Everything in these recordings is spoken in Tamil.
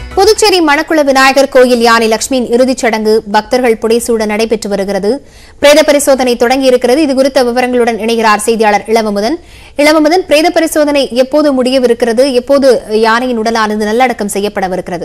புதுச்சேரி மணக்குள விநாயகர் கோயில் யானை லட்சுமியின் இறுதிச் சடங்கு பக்தர்கள் புடைசூட நடைபெற்று வருகிறது பிரேத பரிசோதனை தொடங்கியிருக்கிறது இது குறித்த விவரங்களுடன் இணைகிறார் செய்தியாளர் இளவமுதன் இளவமுதன் பிரேத பரிசோதனை எப்போது முடியவிருக்கிறது எப்போது யானையின் உடலானது நல்லடக்கம் செய்யப்படவிருக்கிறது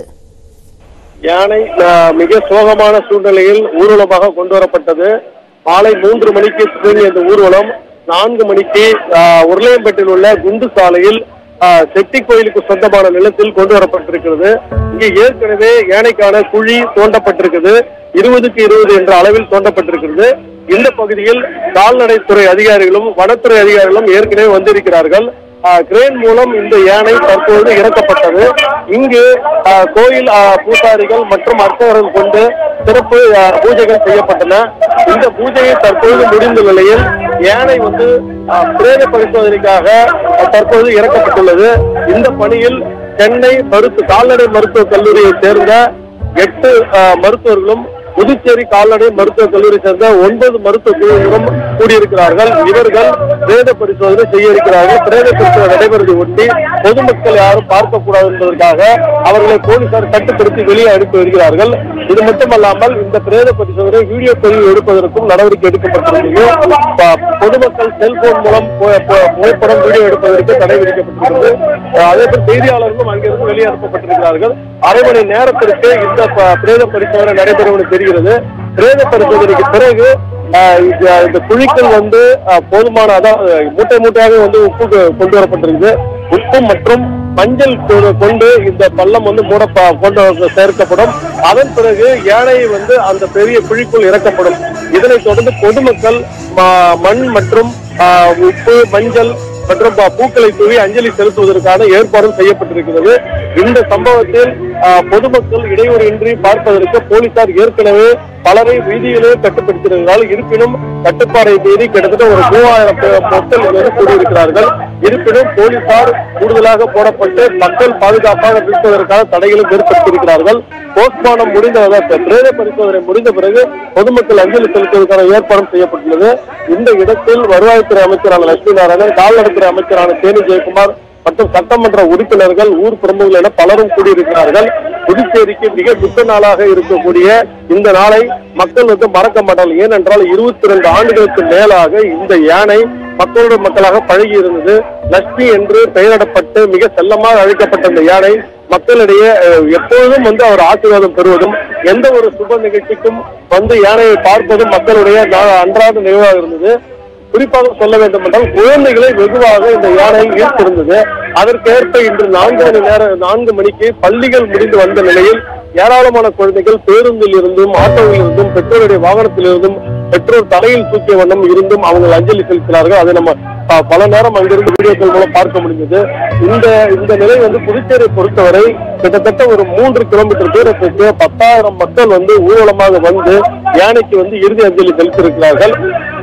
யானை அஹ், மிக சோகமான சூழ்நிலையில் ஊர்வலமாக கொண்டு வரப்பட்டது மாலை மூன்று மணிக்கு துவங்கிய இந்த ஊர்வலம் நான்கு மணிக்கு அஹ், உருளையம்பேட்டில் உள்ள குண்டு சாலையில் அஹ், செட்டி கோயிலுக்கு சொந்தமான நிலத்தில் கொண்டு வரப்பட்டிருக்கிறது இங்கே ஏற்கனவே யானைக்கான குழி தோண்டப்பட்டிருக்கிறது இருபதுக்கு இருபது என்ற அளவில் தோண்டப்பட்டிருக்கிறது இந்த பகுதியில் கால்நடைத்துறை அதிகாரிகளும் வனத்துறை அதிகாரிகளும் ஏற்கனவே வந்திருக்கிறார்கள் ஆஹ் கிரேன் மூலம் இந்த யானை தற்போது இறக்கப்பட்டது இங்கு ஆஹ் கோயில் ஆஹ் பூசாரிகள் மற்றும் அர்ச்சகர்கள் கொண்டு சிறப்பு ஆஹ் பூஜைகள் செய்யப்பட்டன இந்த பூஜையை தற்போது முடிந்த நிலையில் யானை வந்து ஆஹ் பிரேத பரிசோதனைக்காக ஆஹ் தற்போது இறக்கப்பட்டுள்ளது இந்த பணியில் சென்னை மருத்து கால்நடை மருத்துவக் கல்லூரியை சேர்ந்த எட்டு ஆஹ், மருத்துவர்களும் புதுச்சேரி கால்நடை மருத்துவக் கல்லூரி சேர்ந்த ஒன்பது மருத்துவ குழுவினரும் கூடியிருக்கிறார்கள் இவர்கள் பிரேத பரிசோதனை செய்ய இருக்கிறார்கள் பிரேத பரிசோதனை நடைபெறுவதை ஒட்டி பொதுமக்கள் யாரும் பார்க்கக்கூடாது என்பதற்காக அவர்களை போலீசார் கட்டுப்படுத்தி வெளியே அனுப்பி வருகிறார்கள் இது மட்டுமல்லாமல் இந்த பிரேத பரிசோதனை வீடியோ பதிவு எடுப்பதற்கும் நடவடிக்கை எடுக்கப்பட்டிருக்கிறது ப- பொதுமக்கள் செல்போன் மூலம் பு- பு- புகைப்படம் வீடியோ எடுப்பதற்கு தடை விதிக்கப்பட்டிருக்கிறது அஹ் அதே போல் செய்தியாளர்களும் அங்கிருந்து வெளியே அனுப்பப்பட்டிருக்கிறார்கள் அரை மணி நேரத்திற்கு இந்த ப- பிரேத பரிசோதனை நடைபெறும் என தெரிகிறது பிரேத பரிசோதனைக்கு பிறகு அஹ், இந்த இந்த குழிக்கள் வந்து அஹ், போதுமான அதாவது மூட்டை மூட்டையாக வந்து உப்பு கொ- கொண்டு வரப்பட்டிருக்குது உப்பு மற்றும் மஞ்சள் கொ- கொண்டு இந்த பள்ளம் வந்து மூட ப- கொண்டு வந்து சேர்க்கப்படும் அதன் பிறகு யானை வந்து அந்த பெரிய குழிக்குள் இறக்கப்படும் இதனைத் தொடர்ந்து பொதுமக்கள் ம- மண் மற்றும் ஆஹ், உப்பு மஞ்சள் மற்றும் ப- பூக்களை தூவி அஞ்சலி செலுத்துவதற்கான ஏற்பாடும் செய்யப்பட்டிருக்கிறது இந்த சம்பவத்தில் ஆஹ், பொதுமக்கள் இடையூறின்றி பார்ப்பதற்கு போலீசார் ஏற்கனவே பலரை வீதியிலே கட்டுப்படுத்தியிருக்கிறார்கள் இருப்பினும் கட்டுப்பாடை மீறி கிட்டத்தட்ட ஒரு மூவாயிரம் பே- மக்கள் இங்கே கூடியிருக்கிறார்கள் இருப்பினும் போலீசார் கூடுதலாக போடப்பட்டு மக்கள் பாதுகாப்பாக நிற்பதற்கான தடைகளும் ஏற்படுத்தியிருக்கிறார்கள் போஸ்ட்மார்டம் முடிந்த அதாவது பிரேத பரிசோதனை முடிந்த பிறகு பொதுமக்கள் அஞ்சலி செலுத்துவதற்கான ஏற்பாடும் செய்யப்பட்டுள்ளது இந்த இடத்தில் வருவாய்த்துறை அமைச்சரான லட்சுமி நாராயணன் கால்நடைத்துறை அமைச்சரான தேனி ஜெயக்குமார் மற்றும் சட்டமன்ற உறுப்பினர்கள் ஊர் பிரமுகர்கள் என பலரும் கூடியிருக்கிறார்கள் புதுச்சேரிக்கு மிக துக்க நாளாக இருக்கக்கூடிய இந்த நாளை மக்கள் வந்து மறக்க மாட்டார்கள் ஏனென்றால் இருபத்தி ரெண்டு ஆண்டுகளுக்கு மேலாக இந்த யானை மக்களோட மக்களாக பழகி இருந்தது லட்சுமி என்று பெயரிடப்பட்டு மிக செல்லமாக அழைக்கப்பட்ட இந்த யானை மக்களிடையே அஹ், எப்பொழுதும் வந்து அவர் ஆசீர்வாதம் பெறுவதும் எந்த ஒரு சுப நிகழ்ச்சிக்கும் வந்து யானையை பார்ப்பதும் மக்களுடைய நா- அன்றாட நினைவாக இருந்தது குறிப்பாக சொல்ல வேண்டும் என்றால் குழந்தைகளை வெகுவாக இந்த யானை ஈர்த்திருந்தது அதற்கேற்ப இன்று நான்கு மணி நேரம் நான்கு மணிக்கு பள்ளிகள் முடிந்து வந்த நிலையில் ஏராளமான குழந்தைகள் பேருந்தில் இருந்தும் ஆட்டோவில் இருந்தும் பெற்றோருடைய வாகனத்தில் இருந்தும் பெற்றோர் தலையில் தூக்கிய வண்ணம் இருந்தும் அவங்க அஞ்சலி செலுத்தினார்கள் அதை நம்ம ப- பல நேரம் அங்கிருந்து வீடியோக்கள் மூலம் பார்க்க முடிஞ்சது இந்த இந்த நிலை வந்து புதுச்சேரியை பொறுத்தவரை கிட்டத்தட்ட ஒரு மூன்று கிலோமீட்டர் தூரத்துக்கு பத்தாயிரம் மக்கள் வந்து ஊர்வலமாக வந்து யானைக்கு வந்து இறுதி அஞ்சலி செலுத்தியிருக்கிறார்கள்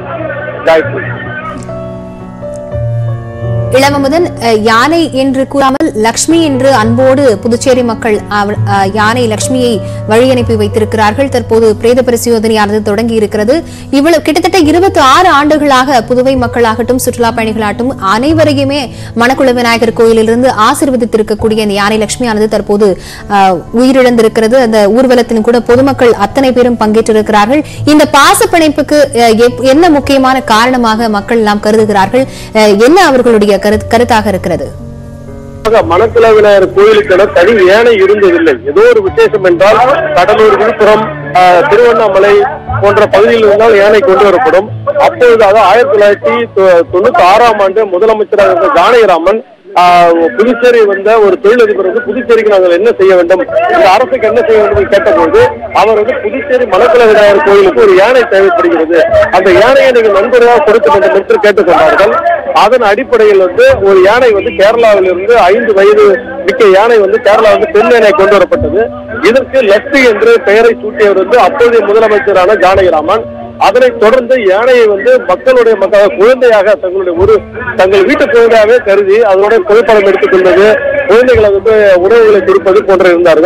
காயத்ரி இளவமுதன் அஹ், யானை என்று கூறாமல் லக்ஷ்மி என்று அன்போடு புதுச்சேரி மக்கள் அவ- அஹ், யானை லக்ஷ்மியை வழி அனுப்பி வைத்திருக்கிறார்கள் தற்போது பிரேத பரிசோதனையானது தொடங்கி இருக்கிறது இவ்வளவு கிட்டத்தட்ட இருபத்தி ஆறு ஆண்டுகளாக புதுவை மக்களாகட்டும் சுற்றுலா பயணிகளாகட்டும் அனைவரையுமே மணக்குள விநாயகர் கோயிலிலிருந்து ஆசீர்வதித்திருக்கக்கூடிய இந்த யானை லட்சுமியானது தற்போது அஹ், உயிரிழந்திருக்கிறது அந்த ஊர்வலத்தின் கூட பொதுமக்கள் அத்தனை பேரும் பங்கேற்றிருக்கிறார்கள் இந்த பாச பிணைப்புக்கு அஹ், எப்- என்ன முக்கியமான காரணமாக மக்கள் எல்லாம் கருதுகிறார்கள் அஹ், என்ன அவர்களுடைய கருத்து- கருத்தாக இருக்கிறது மணக்குள விநாயகர் கோயிலுக்கென தனி யானை இருந்ததில்லை ஏதோ ஒரு விசேஷம் என்றால் கடலூர் விழுப்புரம் ஆஹ், திருவண்ணாமலை போன்ற பகுதியில் இருந்தால் யானை கொண்டு வரப்படும் அப்பொழுது அதாவது ஆயிரத்தி தொள்ளாயிரத்தி தொ- தொண்ணூத்தி ஆறாம் ஆண்டு முதலமைச்சராக இருந்த ஜானகிராமன் ஆஹ், புதுச்சேரி வந்த ஒரு தொழிலதிபர் வந்து புதுச்சேரிக்கு நாங்கள் என்ன செய்ய வேண்டும் இந்த அரசுக்கு என்ன செய்ய வேண்டும் என்று கேட்டபோது அவர் வந்து புதுச்சேரி மணக்குள விநாயகர் கோயிலுக்கு ஒரு யானை தேவைப்படுகிறது அந்த யானையை நீங்கள் நண்பர்களாக கொடுக்க வேண்டும் என்று கேட்டுக்கொண்டார்கள் அதன் அடிப்படையில் வந்து ஒரு யானை வந்து கேரளாவில் இருந்து ஐந்து வயது மிக்க யானை வந்து கேரளா வந்து பெண் யானை கொண்டு வரப்பட்டது இதற்கு லட்சி என்று பெயரை சூட்டியவர் வந்து அப்போதைய முதலமைச்சரான ஜானகிராமன் அதனைத் தொடர்ந்து யானையை வந்து மக்களுடைய மக்கள் குழந்தையாக தங்களுடைய ஒரு தங்கள் வீட்டு குழந்தையாகவே கருதி அதனுடைய புகைப்படம் எடுத்துக் கொள்வது குழந்தைகளை வந்து உணவுகளை கொடுப்பது போன்ற இருந்தார்கள்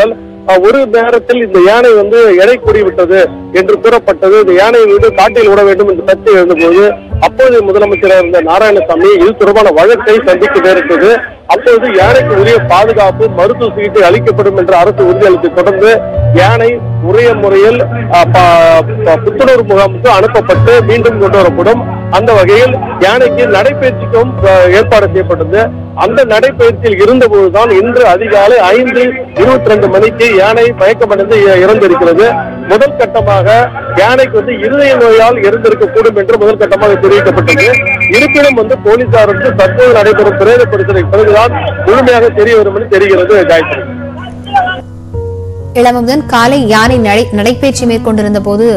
அஹ், ஒரு நேரத்தில் இந்த யானை வந்து எடை கூடி விட்டது என்று கூறப்பட்டது இந்த யானையை வந்து காட்டில் விட வேண்டும் என்று சர்ச்சை எழுந்தபோது அப்போது முதலமைச்சராக இருந்த நாராயணசாமி இது தொடர்பான வழக்கை சந்திக்க நேரிட்டது அப்போது யானைக்கு உரிய பாதுகாப்பு மருத்துவ சிகிச்சை அளிக்கப்படும் என்ற அரசு உறுதியளித்தை தொடர்ந்து யானை உரிய முறையில் அஹ், ப- ப- புத்துணர்வு முகாமுக்கு அனுப்பப்பட்டு மீண்டும் கொண்டு வரப்படும் அந்த வகையில் யானைக்கு நடைபயிற்சிக்கும் அஹ், ஏற்பாடு செய்யப்பட்டது அந்த நடைபயிற்சியில் இருந்தபோதுதான் இன்று அதிகாலை ஐந்து இருபத்தி ரெண்டு மணிக்கு யானை மயக்கமடைந்து இ- இறந்திருக்கிறது முதல் கட்டமாக யானைக்கு வந்து இருதய நோயால் இறந்திருக்கக்கூடும் என்று முதல் கட்டமாக தெரிவிக்கப்பட்டது இருப்பினும் வந்து போலீசார் வந்து தற்போது நடைபெறும் பிரேத பரிசோதனை பிறகுதான் முழுமையாக தெரிய வரும் என்று தெரிகிறது காயத்ரி இளமமுதன் காலை யானை நடை- நடைபயிற்சி மேற்கொண்டிருந்த போது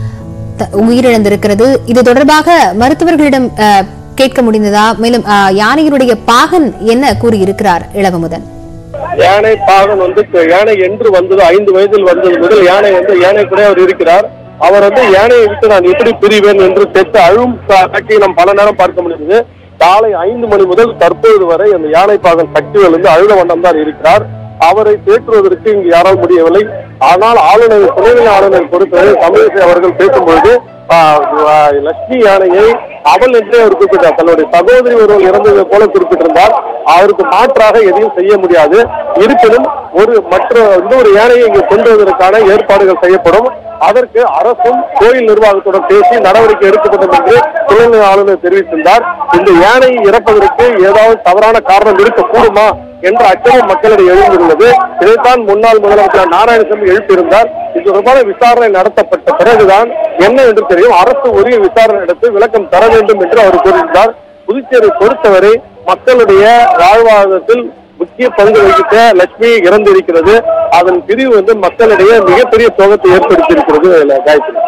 த- உயிரிழந்திருக்கிறது இது தொடர்பாக மருத்துவர்களிடம் அஹ், கேட்க முடிந்ததா மேலும் அஹ், யானையினுடைய பாகன் என்ன கூறியிருக்கிறார் இளவமுதன் யானை பாகன் வந்து க- யானை என்று வந்தது ஐந்து வயதில் வந்தது முதல் யானை வந்து யானை கூட அவர் இருக்கிறார் அவர் வந்து யானையை விட்டு நான் எப்படி பிரிவேன் என்று செத்து அழும் கா- காட்சியை நாம் பல நேரம் பார்க்க முடியுது காலை ஐந்து மணி முதல் தற்போது வரை அந்த யானை பாகன் சக்திகள் வந்து அழுத வண்ணம் தான் இருக்கிறார் அவரை தேற்றுவதற்கு இங்கு யாரால் முடியவில்லை ஆனால் ஆளுநர் துணைநிலை ஆளுநர் பொறுத்தவரை தமிழிசை அவர்கள் பேசும்பொழுது ஆஹ், ஆஹ், லட்சுமி யானையை அவள் என்றே அவர் குறிப்பிட்டார் தன்னுடைய சகோதரி ஒருவர் இறந்தது போல குறிப்பிட்டிருந்தார் அவருக்கு மாற்றாக எதையும் செய்ய முடியாது இருப்பினும் ஒரு மற்ற இன்னொரு யானையை இங்கு கொண்டு வருவதற்கான ஏற்பாடுகள் செய்யப்படும் அதற்கு அரசும் கோயில் நிர்வாகத்துடன் பேசி நடவடிக்கை எடுக்கப்படும் என்று துணைநிலை ஆளுநர் தெரிவித்திருந்தார் இந்த யானை இறப்பதற்கு ஏதாவது தவறான காரணம் இருக்கக்கூடுமா என்ற அச்சமும் மக்களிடையே எழுந்துள்ளது இதைத்தான் முன்னாள் முதலமைச்சர் நாராயணசாமி எழுப்பியிருந்தார் இது தொடர்பான விசாரணை நடத்தப்பட்ட பிறகுதான் என்ன என்று தெரியும் அரசு உரிய விசாரணை நடத்தி விளக்கம் தர வேண்டும் என்று அவர் கூறியிருந்தார் புதுச்சேரி பொறுத்தவரை மக்களுடைய வாழ்வாதாரத்தில் முக்கிய பங்கு வகித்த லட்சுமி இறந்திருக்கிறது அதன் பிரிவு வந்து மக்களிடையே மிகப்பெரிய சோகத்தை ஏற்படுத்தியிருக்கிறது காயத்ரி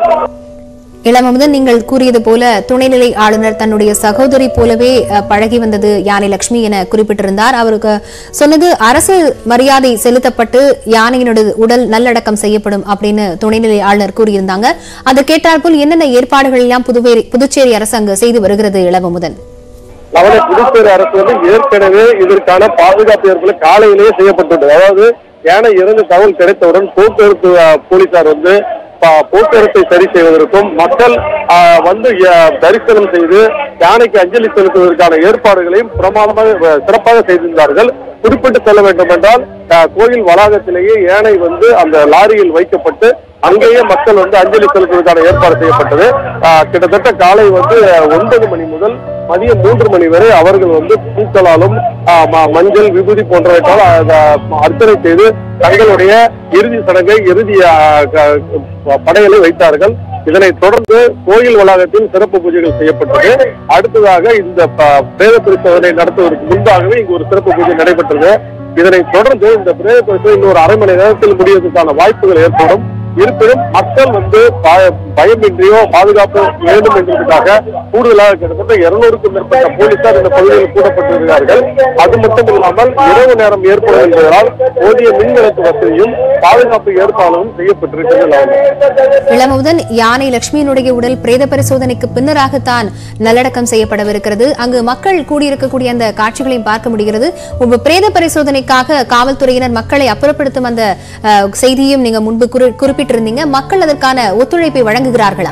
இளமமுதன் நீங்கள் கூறியது போல துணைநிலை ஆளுநர் தன்னுடைய சகோதரி போலவே அஹ், பழகி வந்தது யானை லட்சுமி என குறிப்பிட்டிருந்தார் அவருக்கு சொன்னது அரசு மரியாதை செலுத்தப்பட்டு யானையினோட உடல் நல்லடக்கம் செய்யப்படும் அப்படின்னு துணைநிலை ஆளுநர் கூறியிருந்தாங்க அதை கேட்டாற்போல் என்னென்ன ஏற்பாடுகள் எல்லாம் புதுவேரி புதுச்சேரி அரசாங்கம் செய்து வருகிறது இளவமுதன் நவன புதுச்சேரி அரசு வந்து ஏற்கனவே இதற்கான பாதுகாப்பு ஏற்பாடு காலையிலேயே செய்யப்பட்டுள்ளது அதாவது யானை இறந்த தகவல் கிடைத்தவுடன் போக்குவரத்து அஹ், போலீசார் வந்து ப- போக்குவரத்தை சரி செய்வதற்கும் மக்கள் அஹ், வந்து அஹ், தரிசனம் செய்து யானைக்கு அஞ்சலி செலுத்துவதற்கான ஏற்பாடுகளையும் பிரமாதமாக அஹ், சிறப்பாக செய்திருந்தார்கள் குறிப்பிட்டு சொல்ல வேண்டும் என்றால் அஹ், கோயில் வளாகத்திலேயே யானை வந்து அந்த லாரியில் வைக்கப்பட்டு அங்கேயே மக்கள் வந்து அஞ்சலி செலுத்துவதற்கான ஏற்பாடு செய்யப்பட்டது அஹ், கிட்டத்தட்ட காலை வந்து அஹ், ஒன்பது மணி முதல் மதியம் மூன்று மணி வரை அவர்கள் வந்து பூக்களாலும் ஆஹ், ம- மஞ்சள் விபூதி போன்றவற்றால் அஹ், அர்ச்சனை செய்து தங்களுடைய இறுதி சடங்கை இறுதி ஆஹ், க- படையலை வைத்தார்கள் இதனைத் தொடர்ந்து கோயில் வளாகத்தில் சிறப்பு பூஜைகள் செய்யப்பட்டது அடுத்ததாக இந்த ப- பிரேத பரிசோதனை நடத்துவதற்கு முன்பாகவே இங்கு ஒரு சிறப்பு பூஜை நடைபெற்றது இதனைத் தொடர்ந்து இந்த பிரேத பரிசோதனை இன்னும் ஒரு அரை மணி நேரத்தில் முடிவதற்கான வாய்ப்புகள் ஏற்படும் இருப்பினும் மக்கள் வந்து பய- பயமின்றியோ பாதுகாப்பு வேண்டும் என்பதற்காக கூடுதலாக கிட்டத்தட்ட இருநூறுக்கும் மேற்பட்ட போலீசார் இந்த பகுதியில் கூடப்பட்டிருக்கிறார்கள் அது மட்டும் இல்லாமல் இரவு நேரம் ஏற்படும் என்பதால் போதிய மின்விளக்கு வசதியும் பாதுகாப்பு ஏற்பாடும் செய்யப்பட்டிருக்கிறது இளமமுதன் யானை லட்சுமியினுடைய உடல் பிரேத பரிசோதனைக்கு பின்னராகத்தான் நல்லடக்கம் செய்யப்படவிருக்கிறது அங்கு மக்கள் கூடியிருக்கக்கூடிய அந்த காட்சிகளையும் பார்க்க முடிகிறது உங்க பிரேத பரிசோதனைக்காக காவல்துறையினர் மக்களை அப்புறப்படுத்தும் அந்த அஹ், செய்தியும் நீங்க முன்பு குறி- குறிப்பிட்டிருந்தீங்க மக்கள் அதற்கான ஒத்துழைப்பை வழங்குகிறார்களா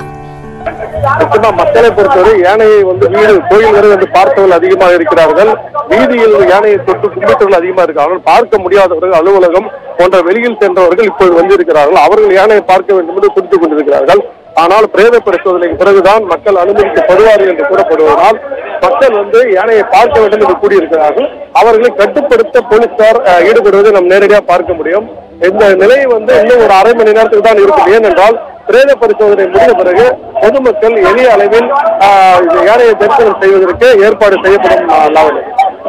நிச்சயமா மக்களை பொறுத்தவரை யானையை வந்து வீடு கோயில் வரை வந்து பார்த்தவர்கள் அதிகமாக இருக்கிறார்கள் வீதியில் யானையை தொட்டு கும்பிட்டவர்கள் அதிகமாக இருக்கிறார்கள் பார்க்க முடியாதவர்கள் அலுவலகம் போன்ற வெளியில் சென்றவர்கள் இப்போது வந்திருக்கிறார்கள் அவர்கள் யானையை பார்க்க வேண்டும் என்று துடித்துக் கொண்டிருக்கிறார்கள் ஆனால் பிரேத பரிசோதனைக்கு பிறகுதான் மக்கள் அனுமதிக்கப்படுவார்கள் என்று கூறப்படுவதால் மக்கள் வந்து யானையை பார்க்க வேண்டும் என்று கூறியிருக்கிறார்கள் அவர்களை கட்டுப்படுத்த போலீசார் அஹ், ஈடுபடுவதை நாம் நேரடியாக பார்க்க முடியும் இந்த நிலை வந்து இன்னும் ஒரு அரை மணி நேரத்துக்கு தான் இருக்கும் ஏனென்றால் பிரேத பரிசோதனை முடிந்த பிறகு பொதுமக்கள் எளிய அளவில் ஆஹ், இந்த யானையை தரிசனம் செய்வதற்கு ஏற்பாடு செய்யப்படும் ஆஹ், லாவண்யா.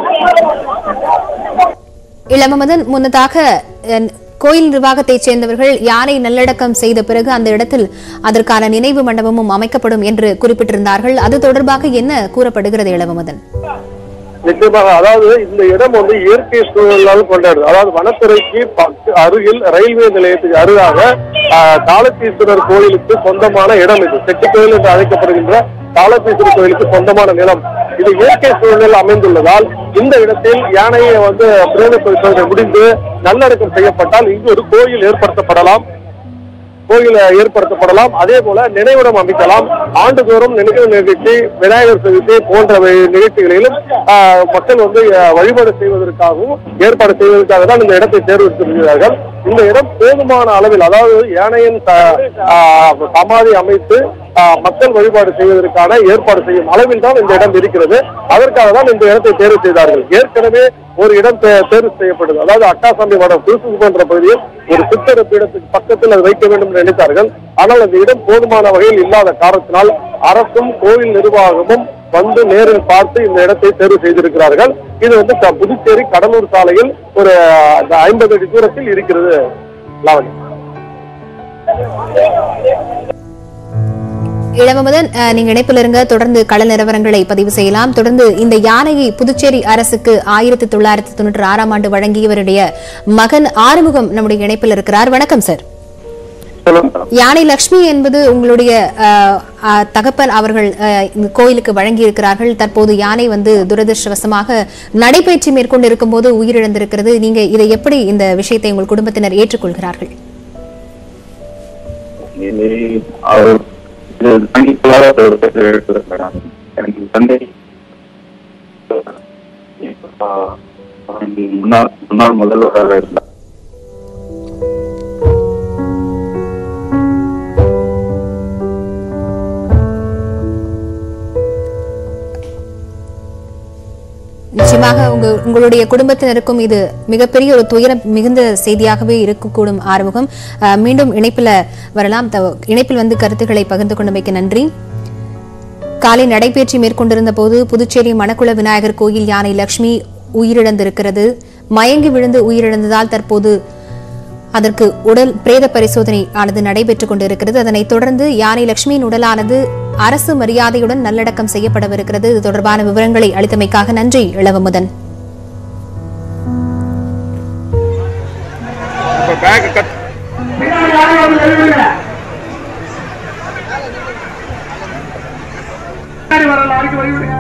இளமமதன் முன்னதாக அஹ், கோயில் நிர்வாகத்தைச் சேர்ந்தவர்கள் யானை நல்லடக்கம் செய்த பிறகு அந்த இடத்தில் அதற்கான நினைவு மண்டபமும் அமைக்கப்படும் என்று குறிப்பிட்டிருந்தார்கள் அது தொடர்பாக என்ன கூறப்படுகிறது இளமமதன் நிச்சயமாக அதாவது இந்த இடம் வந்து இயற்கை சூழலால் கொண்டாடு அதாவது வனத்துறைக்கு பக்க- அருகில் ரயில்வே நிலையத்துக்கு அருகாக ஆஹ், காலத்தீஸ்வரர் கோயிலுக்கு சொந்தமான இடம் இது செட்டி கோயில் என்று அழைக்கப்படுகின்ற காலத்தீஸ்வரர் கோயிலுக்கு சொந்தமான நிலம் இது இயற்கை சூழலில் அமைந்துள்ளதால் இந்த இடத்தில் யானையை வந்து பிரேத பரிசோதனை முடிந்து நல்லடக்கம் செய்யப்பட்டால் இங்கு ஒரு கோயில் ஏற்படுத்தப்படலாம் கோயில் ஏற்படுத்தப்படலாம் அதே போல நினைவிடம் அமைக்கலாம் ஆண்டுதோறும் நினைவு நிகழ்ச்சி விநாயகர் சதுர்த்தி போன்ற வி- நிகழ்ச்சிகளிலும் ஆஹ், மக்கள் வந்து ஆஹ், வழிபாடு செய்வதற்காகவும் ஏற்பாடு செய்வதற்காக தான் இந்த இடத்தை தேர்வு செய்கிறார்கள் இந்த இடம் போதுமான அளவில் அதாவது யானையின் ச- ஆஹ், சமாதி அமைத்து ஆஹ், மக்கள் வழிபாடு செய்வதற்கான ஏற்பாடு செய்யும் அளவில் தான் இந்த இடம் இருக்கிறது அதற்காக தான் இந்த இடத்தை தேர்வு செய்தார்கள் ஏற்கனவே ஒரு இடம் தே- தேர்வு செய்யப்பட்டது அதாவது அட்டாசாமி வடம் திருச்சி போன்ற பகுதியில் ஒரு சித்தர பீடத்துக்கு பக்கத்தில் அது வைக்க வேண்டும் என்று நினைத்தார்கள் ஆனால் அந்த இடம் போதுமான வகையில் இல்லாத காரணத்தினால் அரசும் கோவில் நிர்வாகமும் வந்து நேரில் பார்த்து இந்த இடத்தை தேர்வு செய்திருக்கிறார்கள் இது வந்து க- புதுச்சேரி கடலூர் சாலையில் ஒரு ஐம்பது அடி தூரத்தில் இருக்கிறது லாவணி இளமதன் அஹ், நீங்க இணைப்பில் இருங்க தொடர்ந்து கள நிலவரங்களை பதிவு செய்யலாம் தொடர்ந்து இந்த யானையை புதுச்சேரி அரசுக்கு ஆயிரத்தி தொள்ளாயிரத்தி தொண்ணூற்றி ஆறாம் ஆண்டு வழங்கியவருடைய மகன் ஆறுமுகம் நம்முடைய இணைப்பில் இருக்கிறார் வணக்கம் சார் சொல்லுங்க யானை லட்சுமி என்பது உங்களுடைய அஹ், அஹ், தகப்பன் அவர்கள் அஹ், இந்த கோயிலுக்கு வழங்கியிருக்கிறார்கள் தற்போது யானை வந்து துரதிருஷ்டவசமாக நடைபயிற்சி மேற்கொண்டு இருக்கும்போது உயிரிழந்திருக்கிறது நீங்க இதை எப்படி இந்த விஷயத்தை உங்கள் குடும்பத்தினர் ஏற்றுக்கொள்கிறார்கள் இது அவர் இது தனிப்பலாக ஒரு பேர் எடுத்திருக்கிறாங்க எனக்கு தந்தை ஆஹ், முன்னாள் முன்னாள் முதல்வராக இருந்தார் நிச்சயமாக உங்க உங்களுடைய குடும்பத்தினருக்கும் இது மிகப்பெரிய ஒரு துயரம் மிகுந்த செய்தியாகவே இருக்கக்கூடும் ஆறுமுகம் அஹ், மீண்டும் இணைப்பில் வரலாம் த- இணைப்பில் வந்து கருத்துக்களை பகிர்ந்து கொண்டமைக்கு நன்றி காலை நடைபயிற்சி மேற்கொண்டிருந்த போது புதுச்சேரி மணக்குள விநாயகர் கோயில் யானை லட்சுமி உயிரிழந்திருக்கிறது மயங்கி விழுந்து உயிரிழந்ததால் தற்போது அதற்கு உடல் பிரேத பரிசோதனை ஆனது நடைபெற்றுக் கொண்டிருக்கிறது அதனைத் தொடர்ந்து யானை லட்சுமியின் உடலானது அரசு மரியாதையுடன் நல்லடக்கம் செய்யப்படவிருக்கிறது இது தொடர்பான விவரங்களை அளித்தமைக்காக நன்றி இளவமுதன் பேக் கட் வரல அடிக்க வழி விடுங்க